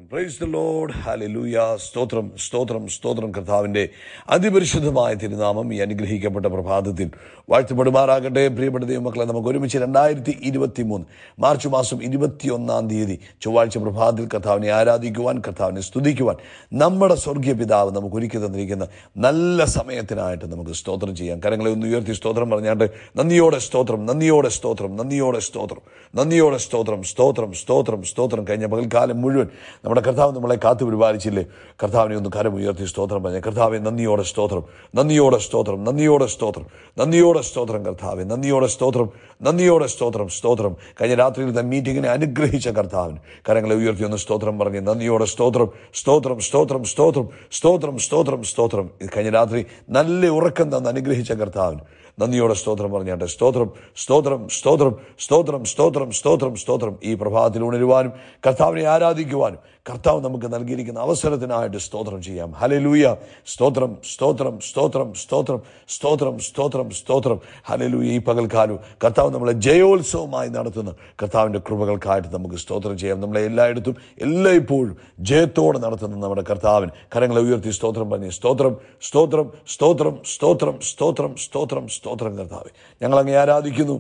praise the load hallelujah സ്തോത്രം സ്തോത്രം സ്തോത്രം കർത്താവിന്റെ അതിപരിശുദ്ധമായ തിരുനാമം ഈ അനുഗ്രഹിക്കപ്പെട്ട പ്രഭാതത്തിൽ വാഴ്ത്തപ്പെടുമാറാകട്ടെ പ്രിയപ്പെട്ട ദൈവമക്കളെ നമുക്ക് ഒരുമിച്ച് രണ്ടായിരത്തി ഇരുപത്തി മൂന്ന് മാർച്ച് മാസം ഇരുപത്തിയൊന്നാം തീയതി ചൊവ്വാഴ്ച പ്രഭാതത്തിൽ കർത്താവിനെ ആരാധിക്കുവാൻ കർത്താവിനെ സ്തുതിക്കുവാൻ നമ്മുടെ സ്വർഗീയ പിതാവ് നമുക്ക് ഒരുക്കി തന്നിരിക്കുന്ന നല്ല സമയത്തിനായിട്ട് നമുക്ക് സ്തോത്രം ചെയ്യാം കരങ്ങളെ ഒന്ന് ഉയർത്തി സ്തോത്രം പറഞ്ഞാണ്ട് നന്ദിയോടെ സ്തോത്രം നന്ദിയോടെ സ്തോത്രം നന്ദിയോടെ സ്തോത്രം നന്ദിയോടെ സ്തോത്രം സ്തോത്രം സ്തോത്രം സ്തോത്രം കഴിഞ്ഞ പകൽക്കാലം മുഴുവൻ നമ്മുടെ കർത്താവ് നമ്മളെ കാത്തു പരിപാലിച്ചില്ലേ കർത്താവിനെ ഒന്ന് കരം ഉയർത്തി സ്തോത്രം പറഞ്ഞ കർത്താവെ നന്ദിയോടെ സ്തോത്രം നന്ദിയോടെ സ്തോത്രം നന്ദിയോടെ സ്തോത്രം നന്ദിയോടെ സ്തോത്രം കർത്താവെ നന്ദിയോടെ സ്തോത്രം നന്ദിയോടെ സ്തോത്രം സ്തോത്രം കഴിഞ്ഞ രാത്രിയിലത്തെ മീറ്റിങ്ങിനെ അനുഗ്രഹിച്ച കർത്താവിന് കരങ്ങളെ ഉയർത്തി ഒന്ന് സ്തോത്രം പറഞ്ഞ് നന്ദിയോടെ സ്തോത്രം സ്തോത്രം സ്തോത്രം സ്തോത്രം സ്തോത്രം സ്തോത്രം സ്തോത്രം ഇത് കഴിഞ്ഞ രാത്രി നല്ല ഉറക്കം തന്ന് അനുഗ്രഹിച്ച കർത്താവിന് നന്ദിയോടെ സ്തോത്രം പറഞ്ഞാട്ടെ സ്തോത്രം സ്തോത്രം സ്തോത്രം സ്തോത്രം സ്തോത്രം സ്തോത്രം സ്തോത്രം ഈ പ്രഭാതത്തിൽ ഉണരുവാനും കർത്താവിനെ ആരാധിക്കുവാനും കർത്താവ് നമുക്ക് നൽകിയിരിക്കുന്ന അവസരത്തിനായിട്ട് സ്തോത്രം ചെയ്യാം ഹലലൂയ സ്തോത്രം സ്തോത്രം സ്തോത്രം സ്തോത്രം സ്തോത്രം സ്തോത്രം സ്തോത്രം ഹലലൂയ ഈ പകൽക്കാലം കർത്താവ് നമ്മളെ ജയോത്സവമായി നടത്തുന്ന കർത്താവിൻ്റെ കൃപകൾക്കായിട്ട് നമുക്ക് സ്തോത്രം ചെയ്യാം നമ്മളെ എല്ലായിടത്തും എല്ലായ്പ്പോഴും ജയത്തോടെ നടത്തുന്ന നമ്മുടെ കർത്താവിന് കരങ്ങളെ ഉയർത്തി സ്തോത്രം പറഞ്ഞ് സ്തോത്രം സ്തോത്രം സ്തോത്രം സ്തോത്രം സ്തോത്രം സ്തോത്രം സ്തോത്രം കർത്താവ് ഞങ്ങളങ്ങേ ആരാധിക്കുന്നു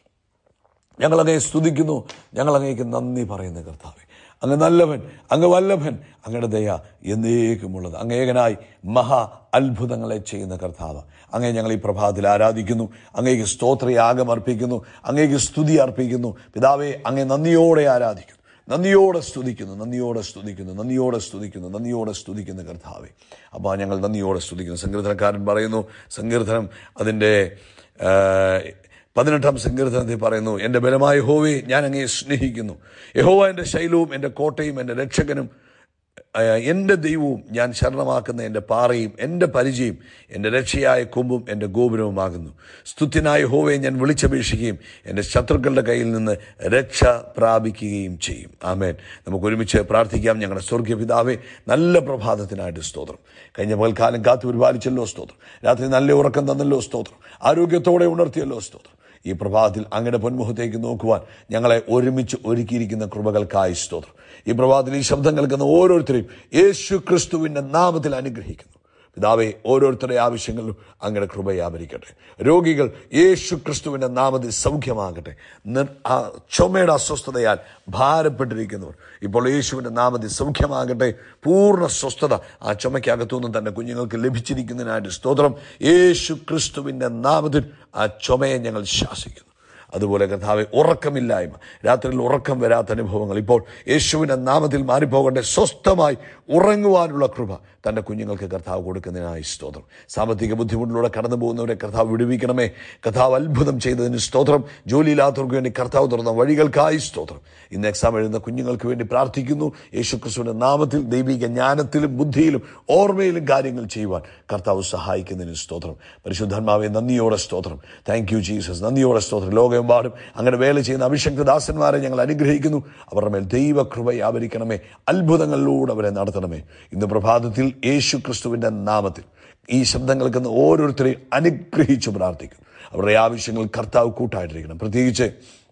ഞങ്ങളങ്ങേ സ്തുതിക്കുന്നു ഞങ്ങളങ്ങേക്ക് നന്ദി പറയുന്ന കർത്താവെ അങ്ങ് നല്ലവൻ അങ്ങ് വല്ലഭൻ അങ്ങയുടെ ദയ എന്നേക്കുമുള്ളത് അങ്ങേകനായി മഹാ അത്ഭുതങ്ങളെ ചെയ്യുന്ന കർത്താവ് അങ്ങേ ഞങ്ങൾ ഈ പ്രഭാതത്തിൽ ആരാധിക്കുന്നു അങ്ങേക്ക് സ്തോത്രയാഗം അർപ്പിക്കുന്നു അങ്ങേക്ക് സ്തുതി അർപ്പിക്കുന്നു പിതാവെ അങ്ങേ നന്ദിയോടെ ആരാധിക്കുന്നു നന്ദിയോടെ സ്തുതിക്കുന്നു നന്ദിയോടെ സ്തുതിക്കുന്നു നന്ദിയോടെ സ്തുതിക്കുന്നു നന്ദിയോടെ സ്തുതിക്കുന്ന കർത്താവെ അപ്പോൾ ഞങ്ങൾ നന്ദിയോടെ സ്തുതിക്കുന്നു സങ്കീർത്തനക്കാരൻ പറയുന്നു സങ്കീർത്തനം അതിൻ്റെ ആ, പതിനെട്ടാം സങ്കീർത്തനത്തിൽ പറയുന്നു എൻ്റെ ബലമായ യഹോവെ ഞാൻ അങ്ങേ സ്നേഹിക്കുന്നു യഹോവ എൻ്റെ ശൈലവും എൻ്റെ കോട്ടയും എൻ്റെ രക്ഷകനും ആ, എൻ്റെ ദൈവവും ഞാൻ ശരണമാക്കുന്ന എൻ്റെ പാറയും എൻ്റെ പരിചയം എൻ്റെ രക്ഷയായ കൊമ്പും എൻ്റെ ഗോപുരവുമാകുന്നു സ്തുത്യനായ ഹോവയെ ഞാൻ വിളിച്ചപേക്ഷിക്കുകയും എൻ്റെ ശത്രുക്കളുടെ കയ്യിൽ നിന്ന് രക്ഷ പ്രാപിക്കുകയും ചെയ്യും ആമേൻ നമുക്ക് ഒരുമിച്ച് പ്രാർത്ഥിക്കാം ഞങ്ങളുടെ സ്വർഗീയ പിതാവെ നല്ല പ്രഭാതത്തിനായിട്ട് സ്തോത്രം കഴിഞ്ഞ പകൽക്കാലം കാത്തു പരിപാലിച്ചല്ലോ സ്തോത്രം രാത്രി നല്ല ഉറക്കം തന്നല്ലോ സ്തോത്രം ആരോഗ്യത്തോടെ ഉണർത്തിയല്ലോ സ്തോത്രം ഈ പ്രഭാതത്തിൽ അങ്ങയുടെ പൊന്മുഖത്തേക്ക് നോക്കുവാൻ ഞങ്ങളെ ഒരുമിച്ച് ഒരുക്കിയിരിക്കുന്ന കൃപകൾക്കായി സ്തോത്രം ഈ പ്രഭാതത്തിൽ ഈ ശബ്ദം കേൾക്കുന്ന ഓരോരുത്തരെയും യേശു ക്രിസ്തുവിൻ്റെ നാമത്തിൽ അനുഗ്രഹിക്കുന്നു പിതാവെ ഓരോരുത്തരുടെ ആവശ്യങ്ങളിലും അങ്ങയുടെ കൃപ വ്യാപരിക്കട്ടെ രോഗികൾ യേശു ക്രിസ്തുവിൻ്റെ നാമത്തിൽ സൗഖ്യമാകട്ടെ നിർ- ആ ചുമയുടെ അസ്വസ്ഥതയാൽ ഭാരപ്പെട്ടിരിക്കുന്നവർ ഇപ്പോൾ യേശുവിൻ്റെ നാമത്തിൽ സൗഖ്യമാകട്ടെ പൂർണ്ണ സ്വസ്ഥത ആ ചുമയ്ക്കകത്തുനിന്നും തന്നെ കുഞ്ഞുങ്ങൾക്ക് ലഭിച്ചിരിക്കുന്നതിനായിട്ട് സ്തോത്രം യേശു ക്രിസ്തുവിൻ്റെ നാമത്തിൽ ആ ചുമയെ ഞങ്ങൾ ശാസിക്കുന്നു അതുപോലെ കർത്താവെ ഉറക്കമില്ലായ്മ രാത്രിയിൽ ഉറക്കം വരാത്ത അനുഭവങ്ങൾ ഇപ്പോൾ യേശുവിൻ്റെ നാമത്തിൽ മാറിപ്പോകട്ടെ സ്വസ്ഥമായി ഉറങ്ങുവാനുള്ള കൃപ തൻ്റെ കുഞ്ഞുങ്ങൾക്ക് കർത്താവ് കൊടുക്കുന്നതിനായി സ്തോത്രം സാമ്പത്തിക ബുദ്ധിമുട്ടിലൂടെ കടന്നു പോകുന്നവരെ കർത്താവ് വിടുവിക്കണമേ കർത്താവ് അത്ഭുതം ചെയ്തതിന് സ്തോത്രം ജോലിയില്ലാത്തവർക്ക് വേണ്ടി കർത്താവ് തുറന്ന വഴികൾക്കായി സ്തോത്രം ഇന്ന് എക്സാം എഴുതുന്ന കുഞ്ഞുങ്ങൾക്ക് വേണ്ടി പ്രാർത്ഥിക്കുന്നു യേശുക്രിസ്തുവിൻ്റെ നാമത്തിൽ ദൈവിക ജ്ഞാനത്തിലും ബുദ്ധിയിലും ഓർമ്മയിലും കാര്യങ്ങൾ ചെയ്യുവാൻ കർത്താവ് സഹായിക്കുന്നതിന് സ്തോത്രം പരിശുദ്ധാത്മാവെ നന്ദിയോടെ സ്തോത്രം താങ്ക് യു ജീസസ് നന്ദിയോടെ സ്തോത്രം ലോകമെമ്പാടും അങ്ങനെ വേല ചെയ്യുന്ന അഭിഷക്തദാസന്മാരെ ഞങ്ങൾ അനുഗ്രഹിക്കുന്നു അവരുടെ മേൽ ദൈവകൃപ വ്യാപരിക്കണമേ അത്ഭുതങ്ങളിലൂടെ അവരെ നടത്തണമേ ഇന്ന് പ്രഭാതത്തിൽ യേശു ക്രിസ്തുവിൻ്റെ നാമത്തിൽ ഈ ശബ്ദം കേൾക്കുന്ന ഓരോരുത്തരെയും അനുഗ്രഹിച്ചു പ്രാർത്ഥിക്കുന്നു അവരുടെ ആവശ്യങ്ങൾ കർത്താവ് കൂട്ടായിട്ടിരിക്കണം പ്രത്യേകിച്ച്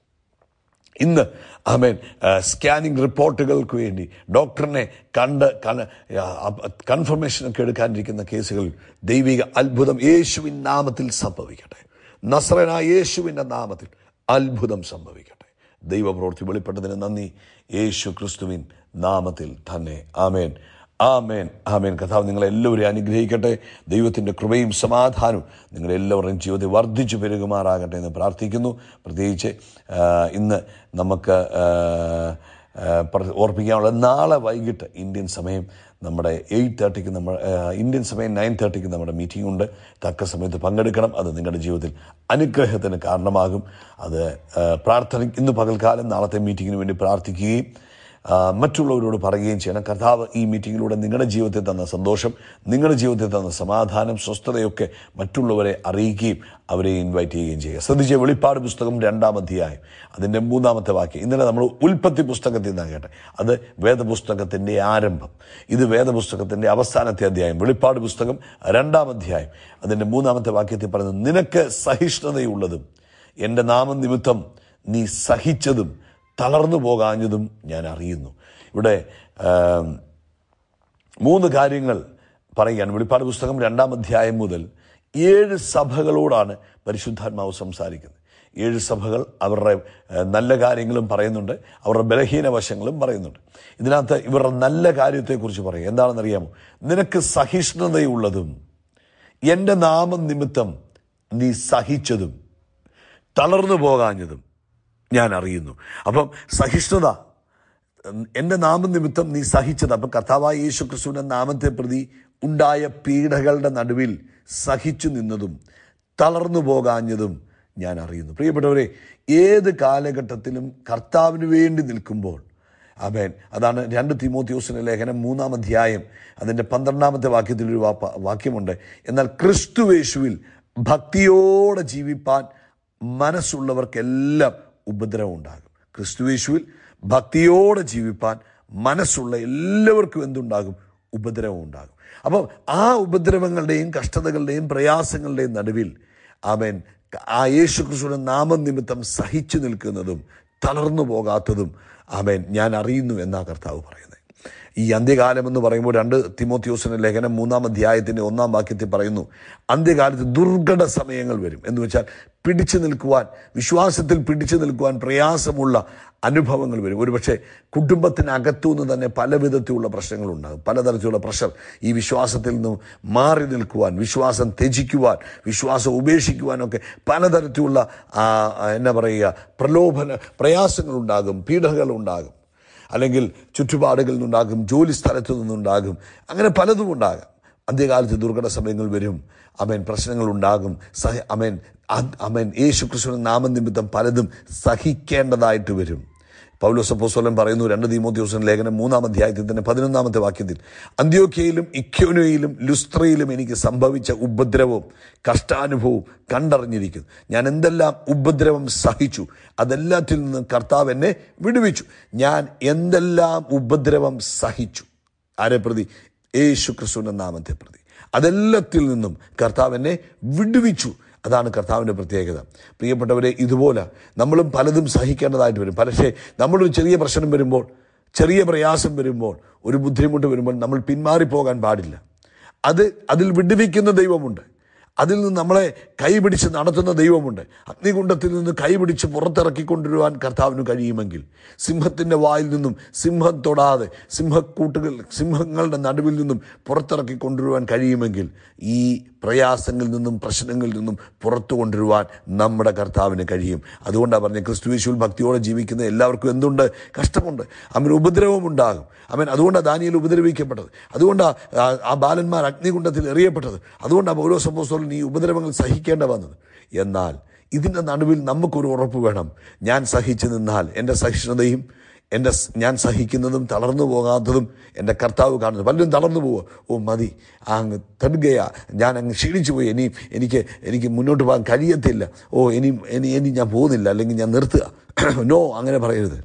ഇന്ന് ആമേൻ സ്കാനിങ് റിപ്പോർട്ടുകൾക്ക് വേണ്ടി ഡോക്ടറിനെ കണ്ട് കൺഫർമേഷൻ ഒക്കെ എടുക്കാനിരിക്കുന്ന കേസുകളിൽ ദൈവിക അത്ഭുതം യേശുവിൻ നാമത്തിൽ സംഭവിക്കട്ടെ നസ്രനായ യേശുവിൻ്റെ നാമത്തിൽ അത്ഭുതം സംഭവിക്കട്ടെ ദൈവപ്രവൃത്തി വെളിപ്പെട്ടതിന് നന്ദി യേശു ക്രിസ്തുവിൻ നാമത്തിൽ തന്നെ ആമേൻ ആമേൻ ആമേൻ കഥാവ് നിങ്ങളെല്ലാവരെയും അനുഗ്രഹിക്കട്ടെ ദൈവത്തിൻ്റെ കൃപയും സമാധാനവും നിങ്ങളെല്ലാവരുടെയും ജീവിതത്തിൽ വർദ്ധിച്ചു പെരുകുമാറാകട്ടെ എന്ന് പ്രാർത്ഥിക്കുന്നു പ്രത്യേകിച്ച് ആ, ഇന്ന് നമുക്ക് ആ, ആ, പ്ര- ഓർപ്പിക്കാനുള്ള നാളെ വൈകിട്ട് ഇന്ത്യൻ സമയം നമ്മുടെ എയ്റ്റ് തേർട്ടിക്ക് നമ്മൾ ആ, ഇന്ത്യൻ സമയം നയൻ തേർട്ടിക്ക് നമ്മുടെ മീറ്റിംഗ് ഉണ്ട് തക്ക സമയത്ത് പങ്കെടുക്കണം അത് നിങ്ങളുടെ ജീവിതത്തിൽ അനുഗ്രഹത്തിന് കാരണമാകും അത് ആ, പ്രാർത്ഥന ഇന്ന് പകൽക്കാലം നാളത്തെ മീറ്റിങ്ങിന് വേണ്ടി പ്രാർത്ഥിക്കുകയും ആ, മറ്റുള്ളവരോട് പറയുകയും ചെയ്യണം കർത്താവ് ഈ മീറ്റിങ്ങിലൂടെ നിങ്ങളുടെ ജീവിതത്തിൽ തന്ന സന്തോഷം നിങ്ങളുടെ ജീവിതത്തിൽ തന്ന സമാധാനം സ്വസ്ഥതയൊക്കെ മറ്റുള്ളവരെ അറിയിക്കുകയും അവരെ ഇൻവൈറ്റ് ചെയ്യുകയും ചെയ്യുക ശ്രദ്ധിച്ച വെളിപ്പാട് പുസ്തകം രണ്ടാം അധ്യായം അതിൻ്റെ മൂന്നാമത്തെ വാക്യം ഇന്നലെ നമ്മൾ ഉൽപ്പത്തി പുസ്തകത്തിൽ നിന്നാണ് കേട്ടെ അത് വേദപുസ്തകത്തിൻ്റെ ആരംഭം ഇത് വേദപുസ്തകത്തിൻ്റെ അവസാനത്തെ അധ്യായം വെളിപ്പാട് പുസ്തകം രണ്ടാം അധ്യായം അതിൻ്റെ മൂന്നാമത്തെ വാക്യത്തിൽ പറയുന്നത് നിനക്ക് സഹിഷ്ണുതയുള്ളതും എൻ്റെ നാമനിമിത്തം നീ സഹിച്ചതും തളർന്നു പോകാഞ്ഞതും ഞാൻ അറിയുന്നു ഇവിടെ ആം, മൂന്ന് കാര്യങ്ങൾ പറയുകയാണ് വെളിപ്പാട് പുസ്തകം രണ്ടാം അധ്യായം മുതൽ ഏഴ് സഭകളോടാണ് പരിശുദ്ധാത്മാവ് സംസാരിക്കുന്നത് ഏഴ് സഭകൾ അവരുടെ ഏഹ്, നല്ല കാര്യങ്ങളും പറയുന്നുണ്ട് അവരുടെ ബലഹീന വശങ്ങളും പറയുന്നുണ്ട് ഇതിനകത്ത് ഇവരുടെ നല്ല കാര്യത്തെക്കുറിച്ച് പറയും എന്താണെന്നറിയാമോ നിനക്ക് സഹിഷ്ണുതയുള്ളതും എൻ്റെ നാമം നിമിത്തം നീ സഹിച്ചതും തളർന്നു പോകാഞ്ഞതും ഞാൻ അറിയുന്നു അപ്പം സഹിഷ്ണുത എൻ്റെ നാമനിമിത്തം നീ സഹിച്ചത് അപ്പം കർത്താവായ യേശു ക്രിസ്തുവിൻ്റെ നാമത്തെ പ്രതി ഉണ്ടായ പീഡകളുടെ നടുവിൽ സഹിച്ചു നിന്നതും തളർന്നു പോകാഞ്ഞതും ഞാൻ അറിയുന്നു പ്രിയപ്പെട്ടവരെ ഏത് കാലഘട്ടത്തിലും കർത്താവിന് വേണ്ടി നിൽക്കുമ്പോൾ അമേൻ അതാണ് രണ്ട് തിമോത്യോസിന്റെ ലേഖനം മൂന്നാം അധ്യായം അതിൻ്റെ പന്ത്രണ്ടാമത്തെ വാക്യത്തിൽ ഒരു വാപ്പ വാക്യമുണ്ട് എന്നാൽ ക്രിസ്തുവേശുവിൽ ഭക്തിയോടെ ജീവിപ്പാൻ മനസ്സുള്ളവർക്കെല്ലാം ഉപദ്രവം ഉണ്ടാകും ക്രിസ്തുവേശുവിൽ ഭക്തിയോടെ ജീവിപ്പാൻ മനസ്സുള്ള എല്ലാവർക്കും എന്തുണ്ടാകും ഉപദ്രവം ഉണ്ടാകും അപ്പം ആ ഉപദ്രവങ്ങളുടെയും കഷ്ടതകളുടെയും പ്രയാസങ്ങളുടെയും നടുവിൽ അവൻ ആ യേശു ക്രിസ്തുവിന്റെ നാമം നിമിത്തം സഹിച്ചു നിൽക്കുന്നതും തളർന്നു പോകാത്തതും അവൻ ഞാൻ അറിയുന്നു എന്നാ കർത്താവ് പറയുന്നത് ഈ അന്ത്യകാലം എന്ന് പറയുമ്പോൾ രണ്ട് തിമോത്യോസിന്റെ ലേഖനം മൂന്നാം അധ്യായത്തിന്റെ ഒന്നാം വാക്യത്തിൽ പറയുന്നു അന്ത്യകാലത്ത് ദുർഘട സമയങ്ങൾ വരും എന്ന് വെച്ചാൽ പിടിച്ചു നിൽക്കുവാൻ വിശ്വാസത്തിൽ പിടിച്ചു നിൽക്കുവാൻ പ്രയാസമുള്ള അനുഭവങ്ങൾ വരും ഒരുപക്ഷെ കുടുംബത്തിനകത്തു നിന്ന് തന്നെ പല വിധത്തിലുള്ള പ്രശ്നങ്ങളുണ്ടാകും പലതരത്തിലുള്ള പ്രഷർ ഈ വിശ്വാസത്തിൽ നിന്നും മാറി നിൽക്കുവാൻ വിശ്വാസം ത്യജിക്കുവാൻ വിശ്വാസം ഉപേക്ഷിക്കുവാനൊക്കെ പലതരത്തിലുള്ള ആ, എന്നാ പറയുക പ്രലോഭന പ്രയാസങ്ങളുണ്ടാകും പീഡകളുണ്ടാകും അല്ലെങ്കിൽ ചുറ്റുപാടുകളിൽ നിന്നുണ്ടാകും ജോലി സ്ഥലത്തു നിന്നുണ്ടാകും അങ്ങനെ പലതും ഉണ്ടാകാം അന്ത്യകാലത്ത് ദുർഘട സമയങ്ങൾ വരും അമേൻ പ്രശ്നങ്ങൾ ഉണ്ടാകും സഹ അമേൻ അത് അമേൻ യേശു ക്രിസ്തുവിന്റെ നാമനിമിത്തം പലതും സഹിക്കേണ്ടതായിട്ട് വരും പൗലോസ് അപ്പോസ്തലൻ പറയുന്നു രണ്ട് തീമോത്യോസൻ ലേഖനം മൂന്നാം അധ്യായത്തിൽ തന്നെ പതിനൊന്നാമത്തെ വാക്യത്തിൽ അന്ത്യോക്കയിലും ഇക്യോനയിലും ലുസ്ത്രയിലും എനിക്ക് സംഭവിച്ച ഉപദ്രവവും കഷ്ടാനുഭവവും കണ്ടറിഞ്ഞിരിക്കുന്നു ഞാൻ എന്തെല്ലാം ഉപദ്രവം സഹിച്ചു അതെല്ലാത്തിൽ നിന്നും കർത്താവ് എന്നെ വിടുവിച്ചു ഞാൻ എന്തെല്ലാം ഉപദ്രവം സഹിച്ചു ആരെ പ്രതി യേശു ക്രിസ്തുവിന്റെ നാമത്തെ പ്രതി അതെല്ലാത്തിൽ നിന്നും കർത്താവ് എന്നെ വിടുവിച്ചു അതാണ് കർത്താവിൻ്റെ പ്രത്യേകത പ്രിയപ്പെട്ടവരെ ഇതുപോലെ നമ്മളും പലതും സഹിക്കേണ്ടതായിട്ട് വരും പക്ഷേ നമ്മളൊരു ചെറിയ പ്രശ്നം വരുമ്പോൾ ചെറിയ പ്രയാസം വരുമ്പോൾ ഒരു ബുദ്ധിമുട്ട് വരുമ്പോൾ നമ്മൾ പിന്മാറിപ്പോകാൻ പാടില്ല അത് അതിൽ വിടുവിക്കുന്ന ദൈവമുണ്ട് അതിൽ നിന്ന് നമ്മളെ കൈപിടിച്ച് നടത്തുന്ന ദൈവമുണ്ട് അഗ്നികുണ്ഡത്തിൽ നിന്ന് കൈപിടിച്ച് പുറത്തിറക്കിക്കൊണ്ടുവരുവാൻ കർത്താവിന് കഴിയുമെങ്കിൽ സിംഹത്തിൻ്റെ വായിൽ നിന്നും സിംഹം തൊടാതെ സിംഹക്കൂട്ടുകൾ സിംഹങ്ങളുടെ നടുവിൽ നിന്നും പുറത്തിറക്കി കൊണ്ടുവരുവാൻ കഴിയുമെങ്കിൽ ഈ പ്രയാസങ്ങളിൽ നിന്നും പ്രശ്നങ്ങളിൽ നിന്നും പുറത്തു കൊണ്ടുവരുവാൻ നമ്മുടെ കർത്താവിന് കഴിയും അതുകൊണ്ടാണ് പറഞ്ഞ ക്രിസ്തുവേശുവിൽ ഭക്തിയോടെ ജീവിക്കുന്ന എല്ലാവർക്കും എന്തുണ്ട് കഷ്ടമുണ്ട് അവന് ഉപദ്രവം ഉണ്ടാകും അവൻ അതുകൊണ്ടാണ് ദാനിയിൽ ഉപദ്രവിക്കപ്പെട്ടത് അതുകൊണ്ടാണ് ആ- ആ ബാലന്മാർ അഗ്നികുണ്ഡത്തിൽ എറിയപ്പെട്ടത് അതുകൊണ്ടാണ് ഓരോ സംഭവത്തോളം ഈ ഉപദ്രവങ്ങൾ സഹിക്കേണ്ട വന്നത് എന്നാൽ ഇതിൻ്റെ നടുവിൽ നമുക്കൊരു ഉറപ്പ് വേണം ഞാൻ സഹിച്ചു നിന്നാൽ എൻ്റെ സഹിഷ്ണുതയും എൻ്റെ സ്- ഞാൻ സഹിക്കുന്നതും തളർന്നു പോകാത്തതും എൻ്റെ കർത്താവ് കാണുന്നു പലരും തളർന്നു പോവുക ഓ മതി ആ അങ്ങ് തടുകയാ ഞാൻ അങ്ങ് ക്ഷീണിച്ചു പോയി ഇനി എനിക്ക് എനിക്ക് മുന്നോട്ട് പോകാൻ കഴിയത്തില്ല ഓ ഇനി ഇനി ഇനി ഞാൻ പോകുന്നില്ല അല്ലെങ്കിൽ ഞാൻ നിർത്തുക നോ അങ്ങനെ പറയരുത്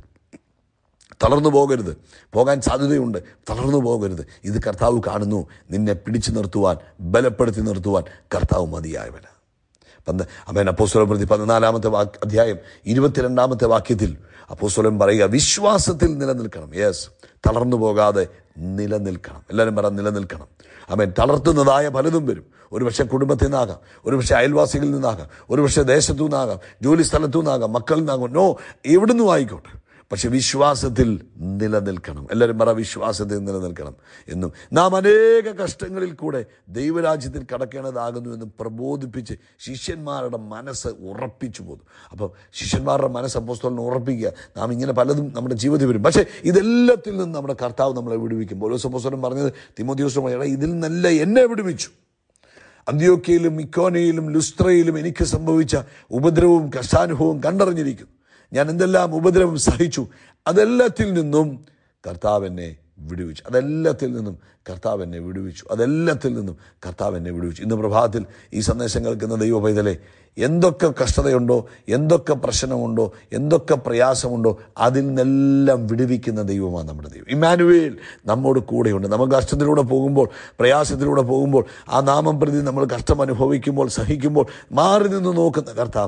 തളർന്നു പോകരുത് പോകാൻ സാധ്യതയുണ്ട് തളർന്നു പോകരുത് ഇത് കർത്താവ് കാണുന്നു നിന്നെ പിടിച്ചു നിർത്തുവാൻ ബലപ്പെടുത്തി നിർത്തുവാൻ കർത്താവ് മതിയായവന് പന്ത് അവൻ അപ്പോസ്വലം പ്രതി പതിനാലാമത്തെ വാക്ക് അധ്യായം ഇരുപത്തിരണ്ടാമത്തെ വാക്യത്തിൽ അപ്പോസ്വലം പറയുക വിശ്വാസത്തിൽ നിലനിൽക്കണം യെസ് തളർന്നു പോകാതെ നിലനിൽക്കണം എല്ലാവരും പറ നിലനിൽക്കണം അവൻ തളർത്തുന്നതായ പലതും വരും ഒരുപക്ഷെ കുടുംബത്തിൽ നിന്നാകാം ഒരുപക്ഷെ അയൽവാസികളിൽ നിന്നാകാം ഒരുപക്ഷെ ദേശത്തു നിന്നാകാം ജോലി സ്ഥലത്തു നിന്നാകാം മക്കളിൽ നിന്നാകാം നോ എവിടുന്നും ആയിക്കോട്ടെ പക്ഷെ വിശ്വാസത്തിൽ നിലനിൽക്കണം എല്ലാവരും പറ വിശ്വാസത്തിൽ നിലനിൽക്കണം എന്നും നാം അനേക കഷ്ടങ്ങളിൽ കൂടെ ദൈവരാജ്യത്തിൽ കടക്കേണ്ടതാകുന്നു എന്ന് പ്രബോധിപ്പിച്ച് ശിഷ്യന്മാരുടെ മനസ്സ് ഉറപ്പിച്ചു പോന്നു അപ്പം ശിഷ്യന്മാരുടെ മനസ്സ് അപ്പോസ്തോലിനെ ഉറപ്പിക്കുക നാം ഇങ്ങനെ പലതും നമ്മുടെ ജീവിതത്തിൽ വരും പക്ഷേ ഇതെല്ലാത്തിൽ നിന്നും നമ്മുടെ കർത്താവ് നമ്മളെ വിടുവിക്കും ഓരോ സപ്പോസ്തോലൻ പറഞ്ഞത് തിമോദിയോസമായ ഇതിൽ നിന്നല്ല എന്നെ വിടുവിച്ചു അന്ത്യോക്കയിലും ഇക്കോനയിലും ലുസ്ത്രയിലും എനിക്ക് സംഭവിച്ച ഉപദ്രവവും കഷ്ടാനുഭവവും കണ്ടറിഞ്ഞിരിക്കുന്നു ഞാൻ എന്തെല്ലാം ഉപദ്രവം സഹിച്ചു അതെല്ലാത്തിൽ നിന്നും കർത്താവ് എന്നെ വിടുവിച്ചു അതെല്ലാത്തിൽ നിന്നും കർത്താവ് എന്നെ വിടുവിച്ചു അതെല്ലാത്തിൽ നിന്നും കർത്താവ് എന്നെ വിടുവിച്ചു ഇന്ന് പ്രഭാതത്തിൽ ഈ സന്ദേശം കേൾക്കുന്ന ദൈവ പൈതലെ എന്തൊക്കെ കഷ്ടതയുണ്ടോ എന്തൊക്കെ പ്രശ്നമുണ്ടോ എന്തൊക്കെ പ്രയാസമുണ്ടോ അതിൽ നിന്നെല്ലാം വിടുവിക്കുന്ന ദൈവമാണ് നമ്മുടെ ദൈവം ഇമാനുവേൽ നമ്മോട് കൂടെയുണ്ട് നമ്മൾ കഷ്ടത്തിലൂടെ പോകുമ്പോൾ പ്രയാസത്തിലൂടെ പോകുമ്പോൾ ആ നാമം പ്രതി നമ്മൾ കഷ്ടം അനുഭവിക്കുമ്പോൾ സഹിക്കുമ്പോൾ മാറി നിന്ന് നോക്കുന്ന കർത്താവല്ല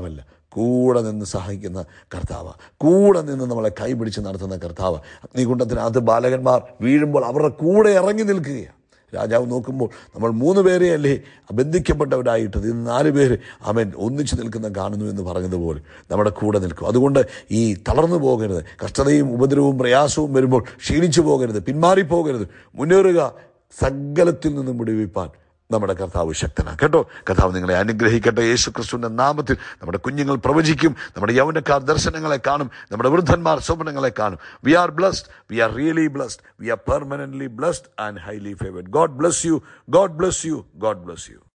കൂടെ നിന്ന് സഹായിക്കുന്ന കർത്താവ് കൂടെ നിന്ന് നമ്മളെ കൈപിടിച്ച് നടത്തുന്ന കർത്താവ് അഗ്നികുണ്ടത്തിനകത്ത് ബാലകന്മാർ വീഴുമ്പോൾ അവരുടെ കൂടെ ഇറങ്ങി നിൽക്കുകയാണ് രാജാവ് നോക്കുമ്പോൾ നമ്മൾ മൂന്ന് പേരെയല്ലേ ബന്ധിക്കപ്പെട്ടവരായിട്ടത് ഇന്ന് നാല് പേര് അവൻ ഒന്നിച്ചു നിൽക്കുന്ന കാണുന്നു എന്ന് പറഞ്ഞതുപോലെ നമ്മുടെ കൂടെ നിൽക്കും അതുകൊണ്ട് ഈ തളർന്നു പോകരുത് കഷ്ടതയും ഉപദ്രവവും പ്രയാസവും വരുമ്പോൾ ക്ഷീണിച്ചു പോകരുത് പിന്മാറിപ്പോകരുത് മുന്നേറുക സകലത്തിൽ നിന്നും വിടുവിപ്പാൻ നമ്മുടെ കർത്താവ് ശക്തനാണ് കേട്ടോ കർത്താവ് നിങ്ങളെ അനുഗ്രഹിക്കട്ടെ യേശു ക്രിസ്തുവിന്റെ നാമത്തിൽ നമ്മുടെ കുഞ്ഞുങ്ങൾ പ്രവചിക്കും നമ്മുടെ യൗവനക്കാർ ദർശനങ്ങളെ കാണും നമ്മുടെ വൃദ്ധന്മാർ സ്വപ്നങ്ങളെ കാണും we are blessed we are really blessed we are permanently blessed and highly favoured God bless you God bless you God bless U